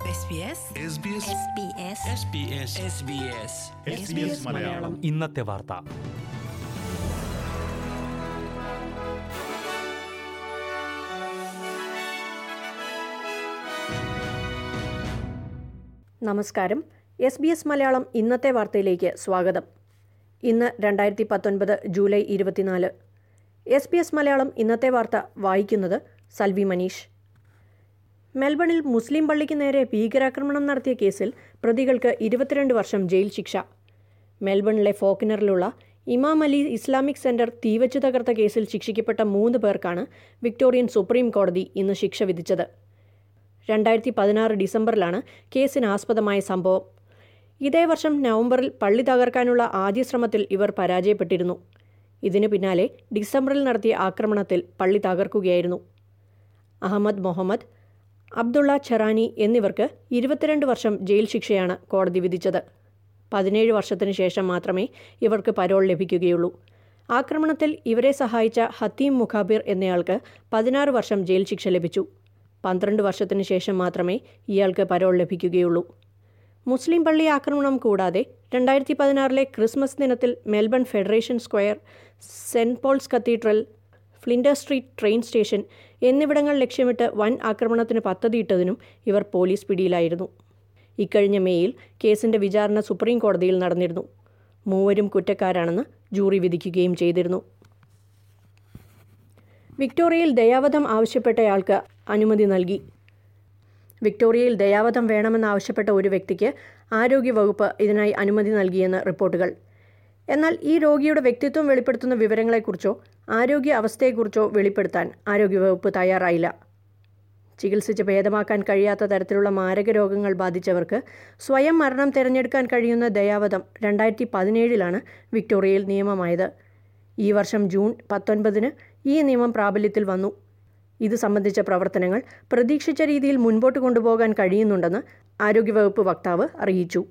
SBS Malayalam ഇന്നത്തെ വാർത്ത നമസ്കാരം എസ് ബി എസ് മലയാളം ഇന്നത്തെ വാർത്തയിലേക്ക് സ്വാഗതം ഇന്ന് രണ്ടായിരത്തി പത്തൊൻപത് ജൂലൈ ഇരുപത്തിനാല് എസ് ബി എസ് മലയാളം ഇന്നത്തെ വാർത്ത വായിക്കുന്നത് സൽവി മനീഷ് മെൽബണിൽ മുസ്ലിം പള്ളിക്ക് നേരെ ഭീകരാക്രമണം നടത്തിയ കേസിൽ പ്രതികൾക്ക് ഇരുപത്തിരണ്ട് വർഷം ജയിൽ ശിക്ഷ മെൽബണിലെ ഫോക്കിനറിലുള്ള ഇമാം അലി ഇസ്ലാമിക് സെന്റർ തീവച്ചു തകർത്ത കേസിൽ ശിക്ഷിക്കപ്പെട്ട മൂന്ന് പേർക്കാണ് വിക്ടോറിയൻ സുപ്രീം കോടതി ഇന്ന് ശിക്ഷ വിധിച്ചത് രണ്ടായിരത്തി പതിനാറ് ഡിസംബറിലാണ് കേസിന് ആസ്പദമായ സംഭവം ഇതേ വർഷം നവംബറിൽ പള്ളി തകർക്കാനുള്ള ആദ്യ ശ്രമത്തിൽ ഇവർ പരാജയപ്പെട്ടിരുന്നു ഇതിനു പിന്നാലെ ഡിസംബറിൽ നടത്തിയ ആക്രമണത്തിൽ പള്ളി തകർക്കുകയായിരുന്നു അഹമ്മദ് മുഹമ്മദ് അബ്ദുള്ള ഛറാനി എന്നിവർക്ക് ഇരുപത്തിരണ്ട് വർഷം ജയിൽ ശിക്ഷയാണ് കോടതി വിധിച്ചത് പതിനേഴ് വർഷത്തിന് ശേഷം മാത്രമേ ഇവർക്ക് പരോൾ ലഭിക്കുകയുള്ളൂ ആക്രമണത്തിൽ ഇവരെ സഹായിച്ച ഹത്തീം മുഖാബിർ എന്നയാൾക്ക് പതിനാറ് വർഷം ജയിൽ ശിക്ഷ ലഭിച്ചു പന്ത്രണ്ട് വർഷത്തിന് ശേഷം മാത്രമേ ഇയാൾക്ക് പരോൾ ലഭിക്കുകയുള്ളൂ മുസ്ലിം പള്ളി ആക്രമണം കൂടാതെ രണ്ടായിരത്തി പതിനാറിലെ ക്രിസ്മസ് ദിനത്തിൽ Melbourne Federation Square Saint Paul's Cathedral Flinder Street train station എന്നിവിടങ്ങൾ ലക്ഷ്യമിട്ട് വൻ ആക്രമണത്തിന് പദ്ധതിയിട്ടതിനും ഇവർ പോലീസ് പിടിയിലായിരുന്നു ഇക്കഴിഞ്ഞ മേയിൽ കേസിന്റെ വിചാരണ സുപ്രീം കോടതിയിൽ നടന്നിരുന്നു മൂവരും കുറ്റക്കാരാണെന്ന് ജൂറി വിധിക്കുകയും ചെയ്തിരുന്നു വിക്ടോറിയയിൽ ദയാവധം ആവശ്യപ്പെട്ടയാൾക്ക് അനുമതി നൽകി വിക്ടോറിയയിൽ ദയാവധം വേണമെന്നാവശ്യപ്പെട്ട ഒരു വ്യക്തിക്ക് ആരോഗ്യവകുപ്പ് ഇതിനായി അനുമതി നൽകിയെന്ന് റിപ്പോർട്ടുകൾ എന്നാൽ ഈ രോഗിയുടെ വ്യക്തിത്വം വെളിപ്പെടുത്തുന്ന വിവരങ്ങളെക്കുറിച്ചോ ആരോഗ്യ അവസ്ഥയെക്കുറിച്ചോ വെളിപ്പെടുത്താൻ ആരോഗ്യവകുപ്പ് തയ്യാറായില്ല ചികിത്സിച്ച് ഭേദമാക്കാൻ കഴിയാത്ത തരത്തിലുള്ള മാരക രോഗങ്ങൾ ബാധിച്ചവർക്ക് സ്വയം മരണം തിരഞ്ഞെടുക്കാൻ കഴിയുന്ന ദയാവധം രണ്ടായിരത്തി പതിനേഴിലാണ് വിക്ടോറിയയിൽ നിയമമായത് ഈ വർഷം ജൂൺ പത്തൊൻപതിന് ഈ നിയമം പ്രാബല്യത്തിൽ വന്നു ഇത് സംബന്ധിച്ച പ്രവർത്തനങ്ങൾ പ്രതീക്ഷിച്ച രീതിയിൽ മുൻപോട്ട് കൊണ്ടുപോകാൻ കഴിയുന്നുണ്ടെന്ന് ആരോഗ്യവകുപ്പ് വക്താവ് അറിയിച്ചു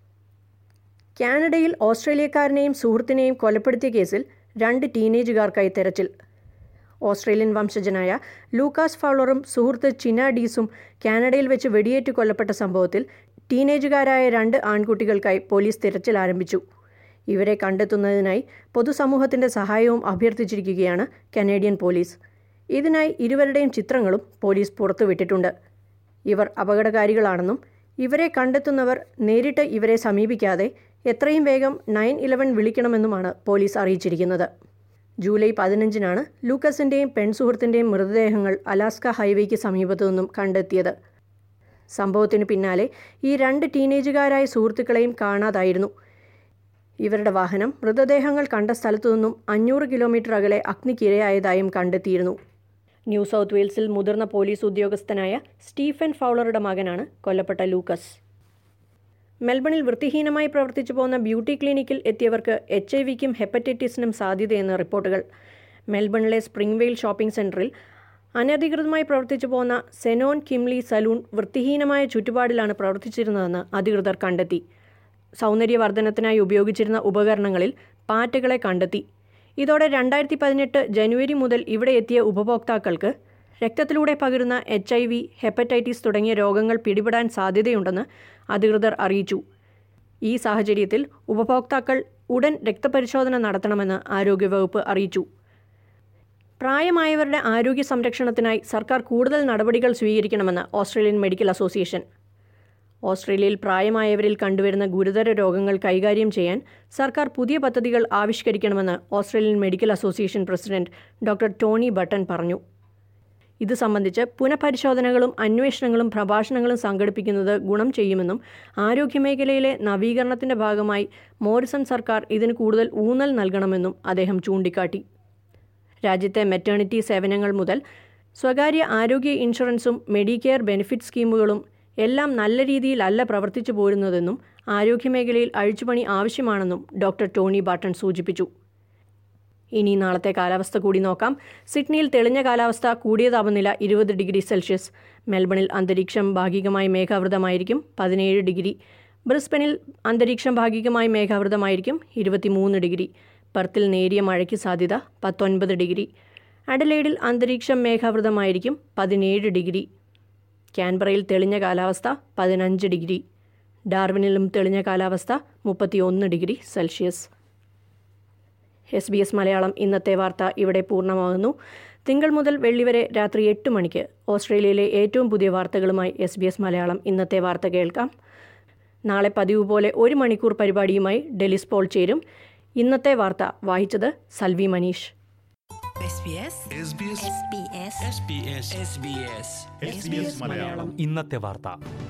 കാനഡയിൽ ഓസ്ട്രേലിയക്കാരനെയും സുഹൃത്തിനെയും കൊലപ്പെടുത്തിയ കേസിൽ രണ്ട് ടീനേജുകാർക്കായി തെരച്ചിൽ ഓസ്ട്രേലിയൻ വംശജനായ ലൂക്കാസ് ഫൗളറും സുഹൃത്ത് ചിന ഡീസും കാനഡയിൽ വെച്ച് വെടിയേറ്റ് കൊല്ലപ്പെട്ട സംഭവത്തിൽ ടീനേജുകാരായ രണ്ട് ആൺകുട്ടികൾക്കായി പോലീസ് തിരച്ചിൽ ആരംഭിച്ചു ഇവരെ കണ്ടെത്തുന്നതിനായി പൊതുസമൂഹത്തിന്റെ സഹായവും അഭ്യർത്ഥിച്ചിരിക്കുകയാണ് കനേഡിയൻ പോലീസ് ഇതിനായി ഇരുവരുടെയും ചിത്രങ്ങളും പോലീസ് പുറത്തുവിട്ടിട്ടുണ്ട് ഇവർ അപകടകാരികളാണെന്നും ഇവരെ കണ്ടെത്തുന്നവർ നേരിട്ട് ഇവരെ സമീപിക്കാതെ എത്രയും വേഗം നയൻ ഇലവൻ വിളിക്കണമെന്നുമാണ് പോലീസ് അറിയിച്ചിരിക്കുന്നത് ജൂലൈ പതിനഞ്ചിനാണ് ലൂക്കസിന്റെയും പെൺസുഹൃത്തിന്റെയും മൃതദേഹങ്ങൾ അലാസ്ക ഹൈവേക്ക് സമീപത്തു നിന്നും കണ്ടെത്തിയത് സംഭവത്തിനു പിന്നാലെ ഈ രണ്ട് ടീനേജുകാരായ സുഹൃത്തുക്കളെയും കാണാതായിരുന്നു ഇവരുടെ വാഹനം മൃതദേഹങ്ങൾ കണ്ട സ്ഥലത്തു നിന്നും അഞ്ഞൂറ് കിലോമീറ്റർ അകലെ അഗ്നിക്കിരയായതായും കണ്ടെത്തിയിരുന്നു ന്യൂ സൗത്ത് വെയിൽസിൽ മുതിർന്ന പോലീസ് ഉദ്യോഗസ്ഥനായ സ്റ്റീഫൻ ഫൗളറുടെ മകനാണ് കൊല്ലപ്പെട്ട ലൂക്കസ് മെൽബണിൽ വൃത്തിഹീനമായി പ്രവർത്തിച്ചു പോകുന്ന ബ്യൂട്ടി ക്ലിനിക്കിൽ എത്തിയവർക്ക് എച്ച് ഐ വിക്കും ഹെപ്പറ്റൈറ്റിസിനും സാധ്യതയെന്ന് റിപ്പോർട്ടുകൾ മെൽബണിലെ സ്പ്രിംഗ്വെയിൽ ഷോപ്പിംഗ് സെന്ററിൽ അനധികൃതമായി പ്രവർത്തിച്ചു പോകുന്ന സെനോൻ കിംലി സലൂൺ വൃത്തിഹീനമായ ചുറ്റുപാടിലാണ് പ്രവർത്തിച്ചിരുന്നതെന്ന് അധികൃതർ കണ്ടെത്തി സൗന്ദര്യവർദ്ധനത്തിനായി ഉപയോഗിച്ചിരുന്ന ഉപകരണങ്ങളിൽ പാറ്റകളെ കണ്ടെത്തി ഇതോടെ രണ്ടായിരത്തി പതിനെട്ട് ജനുവരി മുതൽ ഇവിടെ എത്തിയ ഉപഭോക്താക്കൾക്ക് രക്തത്തിലൂടെ പകരുന്ന എച്ച് ഐ വി ഹെപ്പറ്റൈറ്റിസ് തുടങ്ങിയ രോഗങ്ങൾ പിടിപെടാൻ സാധ്യതയുണ്ടെന്ന് അധികൃതർ അറിയിച്ചു ഈ സാഹചര്യത്തിൽ ഉപഭോക്താക്കൾ ഉടൻ രക്തപരിശോധന നടത്തണമെന്ന് ആരോഗ്യവകുപ്പ് അറിയിച്ചു പ്രായമായവരുടെ ആരോഗ്യ സംരക്ഷണത്തിനായി സർക്കാർ കൂടുതൽ നടപടികൾ സ്വീകരിക്കണമെന്ന് ഓസ്ട്രേലിയൻ മെഡിക്കൽ അസോസിയേഷൻ ഓസ്ട്രേലിയയിൽ പ്രായമായവരിൽ കണ്ടുവരുന്ന ഗുരുതര രോഗങ്ങൾ കൈകാര്യം ചെയ്യാൻ സർക്കാർ പുതിയ പദ്ധതികൾ ആവിഷ്കരിക്കണമെന്ന് Australian medical association president doctor Tony Button പറഞ്ഞു ഇത് സംബന്ധിച്ച് പുനഃപരിശോധനകളും അന്വേഷണങ്ങളും പ്രഭാഷണങ്ങളും സംഘടിപ്പിക്കുന്നത് ഗുണം ചെയ്യുമെന്നും ആരോഗ്യമേഖലയിലെ നവീകരണത്തിന്റെ ഭാഗമായി മോറിസൺ സർക്കാർ ഇതിന് കൂടുതൽ ഊന്നൽ നൽകണമെന്നും അദ്ദേഹം ചൂണ്ടിക്കാട്ടി രാജ്യത്തെ മെറ്റേണിറ്റി സേവനങ്ങൾ മുതൽ സ്വകാര്യ ആരോഗ്യ ഇൻഷുറൻസും മെഡിക്കെയർ ബെനിഫിറ്റ് സ്കീമുകളും എല്ലാം നല്ല രീതിയിലല്ല പ്രവർത്തിച്ചു പോരുന്നതെന്നും ആരോഗ്യമേഖലയിൽ അഴിച്ചുപണി ആവശ്യമാണെന്നും ഡോക്ടർ ടോണി ബാട്ടൺ സൂചിപ്പിച്ചു ഇനി നാളത്തെ കാലാവസ്ഥ കൂടി നോക്കാം സിഡ്നിയിൽ തെളിഞ്ഞ കാലാവസ്ഥ കൂടിയ താപനില ഇരുപത് ഡിഗ്രി സെൽഷ്യസ് മെൽബണിൽ അന്തരീക്ഷം ഭാഗികമായി മേഘാവൃതമായിരിക്കും പതിനേഴ് ഡിഗ്രി ബ്രിസ്ബനിൽ അന്തരീക്ഷം ഭാഗികമായി മേഘാവൃതമായിരിക്കും ഇരുപത്തിമൂന്ന് ഡിഗ്രി പെർത്തിൽ നേരിയ മഴയ്ക്ക് സാധ്യത പത്തൊൻപത് ഡിഗ്രി അഡലേഡിൽ അന്തരീക്ഷം മേഘാവൃതമായിരിക്കും പതിനേഴ് ഡിഗ്രി കാൻബറയിൽ തെളിഞ്ഞ കാലാവസ്ഥ പതിനഞ്ച് ഡിഗ്രി ഡാർവിനിലും തെളിഞ്ഞ കാലാവസ്ഥ മുപ്പത്തിയൊന്ന് degree Celsius S B S Malayalam ഇന്നത്തെ വാർത്ത ഇവിടെ പൂർണ്ണമാകുന്നു തിങ്കൾ മുതൽ വെള്ളി വരെ രാത്രി എട്ട് മണിക്ക് ഓസ്ട്രേലിയയിലെ ഏറ്റവും പുതിയ വാർത്തകളുമായി എസ് ബി എസ് മലയാളം ഇന്നത്തെ വാർത്ത കേൾക്കാം നാളെ പതിവ് പോലെ ഒരു മണിക്കൂർ പരിപാടിയുമായി ഡെലിസ് പോൾ ചേരും ഇന്നത്തെ വാർത്ത വായിച്ചത് Salvi Manish SBS SBS SBS SBS SBS SBS Malayalam ഇന്നത്തെ വാർത്ത